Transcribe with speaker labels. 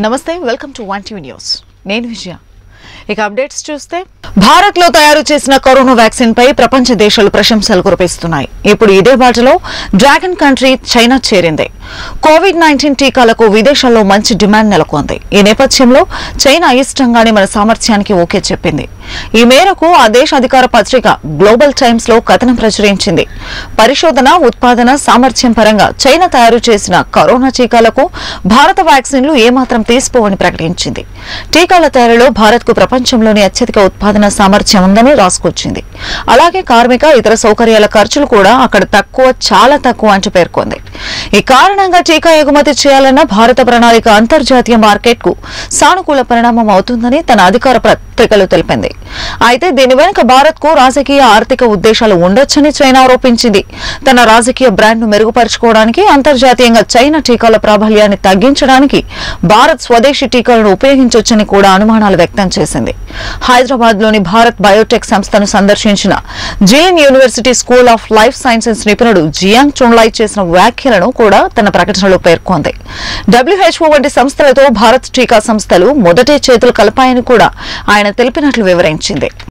Speaker 1: నమస్తే welcome to one TV news నేను విజయ ఇక అప్డేట్స్ చూస్తే భారత్ లో తయారు చేసిన కరోనా వ్యాక్సిన్ పై ప్రపంచ దేశాలు ప్రశంసలు కురిపిస్తున్నాయి ఇప్పుడు ఇదే బాటలో డ్రాగన్ కంట్రీ చైనా చేరింది కోవిడ్ నైన్టీన్ టీకాలకు విదేశాల్లో మంచి డిమాండ్ నెలకొంది ఈ నేపథ్యంలో చైనా అయిష్టంగానే మన సామర్థ్యానికి ఓకే చెప్పింది ఈ మేరకు ఆ దేశ అధికార పత్రిక గ్లోబల్ టైమ్స్ లో కథనం ప్రచురించింది పరిశోధన ఉత్పాదన సామర్థ్యం పరంగా చైనా తయారు చేసిన కరోనా టీకాలకు భారత వ్యాక్సిన్లు ఏమాత్రం తీసిపోవని ప్రకటించింది టీకాల తయారీలో భారత్ కు ప్రపంచంలోని అత్యధిక ఉత్పాదన సామర్థ్యం ఉందని రాసుకొచ్చింది అలాగే కార్మిక ఇతర సౌకర్యాల ఖర్చులు కూడా అక్కడ తక్కువ చాలా తక్కువ అంటూ పేర్కొంది ఈ కారణంగా టీకా ఎగుమతి చేయాలన్న భారత ప్రణాళిక అంతర్జాతీయ మార్కెట్ కు సానుకూల పరిణామం అవుతుందని తన అధికార పత్రికలో తెలిపింది అయితే దీని వెనుక భారత్ కు రాజకీయ ఆర్థిక ఉద్దేశాలు ఉండొచ్చని చైనా ఆరోపించింది తన రాజకీయ బ్రాండ్ ను మెరుగుపరుచుకోవడానికి అంతర్జాతీయంగా చైనా టీకాల ప్రాబల్యాన్ని తగ్గించడానికి భారత్ స్వదేశీ టీకాలను ఉపయోగించొచ్చని కూడా అనుమానాలు వ్యక్తం చేసింది హైదరాబాద్ లోని భారత్ బయోటెక్ సంస్థను సందర్శించిన JN university school of life sciences నిపుణుడు జియాంగ్ చొంగ్లాయ్ చేసిన వ్యాఖ్యలను కూడా తన ప్రకటనలో పేర్కొంది డబ్ల్యూహెచ్ఓ వంటి సంస్థలతో భారత్ టీకా సంస్థలు మొదటే చేతులు కలిపాయని కూడా ఆయన తెలిపినట్లు వివరించింది